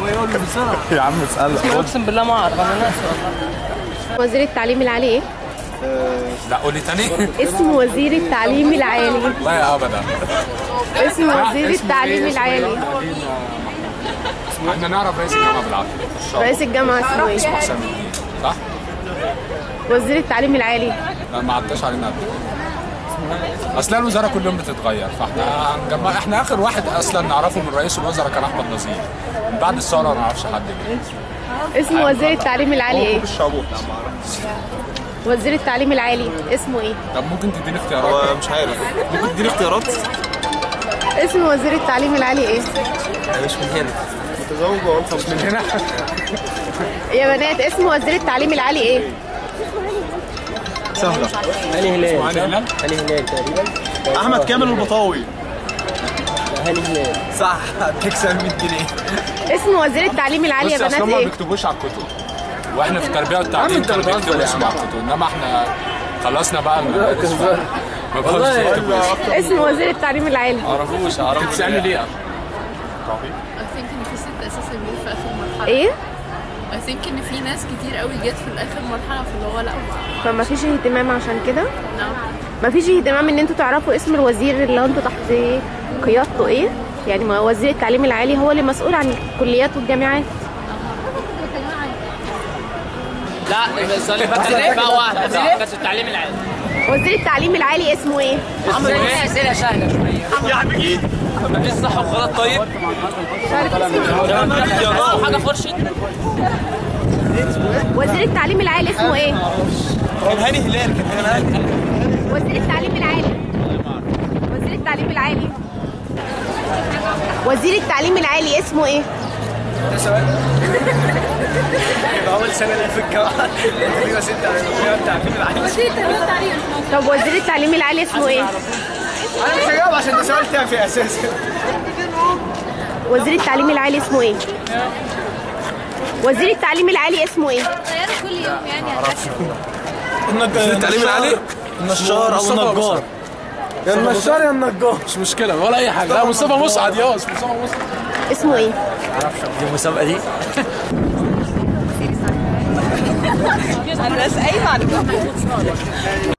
يقول له بسرعه يا عم اسألها اقسم بالله ما اعرف انا ناسي والله وزير التعليم العالي ايه؟ لا قولي تاني اسم وزير التعليم العالي والله ابدا اسم وزير اسمه التعليم إيه؟ اسمه العالي إيه؟ احنا نعرف رئيس الجامعه بالعافيه رئيس الجامعة اسمه ايه؟ حسام الدين صح؟ وزير التعليم العالي لا ما عداش علينا قبل كده. اصل الوزاره كل يوم بتتغير فاحنا هنجمع احنا اخر واحد اصلا نعرفه من رئيس الوزراء كان احمد نظير من بعد الثوره ما نعرفش حد جديد اسم وزير التعليم العالي ايه؟ الشعبوط وزير التعليم العالي اسمه ايه؟ طب ممكن تديني اختيارات هو مش عارف ممكن تديني اختيارات اسم وزير التعليم العالي ايه؟ مش من هنا متزوج وانت مش من هنا يا بنات اسم وزير التعليم العالي ايه؟ سهلة هاني هلال هاني هلال؟ هاني هلال تقريبا احمد كامل البطاوي هاني هلال صح هتكسب 100 جنيه اسم وزير التعليم العالي يا بص اصل بنات هم ما ايه؟ بيكتبوش على الكتب واحنا في التربيه والتعليم انت كانوا بتهزر بيكتبوا يا اسم عم. على الكتب انما احنا خلصنا بقى المدارس ف- ما بقوش يكتبوا اسم اسم وزير التعليم العالي ما اعرفوش اعرف بتسالني ليه I think ان في ست اساسا جت في اخر مرحله ايه؟ I think ان في ناس كتير قوي جت في الاخر مرحله فاللي هو لا فما فيش اهتمام عشان كده؟ نعم ما فيش اهتمام ان انتوا تعرفوا اسم الوزير اللي انتوا تحت قيادته ايه؟ يعني ما وزير التعليم العالي هو اللي مسؤول عن الكليات والجامعات لا السؤال اللي فات بقى واحده كانت التعليم العالي وزير التعليم العالي اسمه ايه؟ عمرو ايه اسئله سهله شويه يا عم جيت مفيش صح وغلط طيب حاجه فرشي وزير التعليم العالي اسمه ايه؟ كان هاني هلال كان هاني هلال وزير التعليم العالي وزير التعليم العالي وزير التعليم العالي اسمه ايه؟ اول سنه ليه في الجامعه تقريبا ست التعليم العالي طب وزير التعليم العالي اسمه ايه؟ انا مش هجاوب عشان ده سؤال تافه اساسا وزير التعليم العالي اسمه ايه؟ وزير التعليم العالي اسمه ايه؟ غير كل يوم يعني التعليم العالي النشار او النجار يا النشار يا النجار مش مشكله ولا اي حاجه لا مصطفى مسعد يا مصطفى مسعد اسمه ايه؟ المسابقه دي بس اي معلومه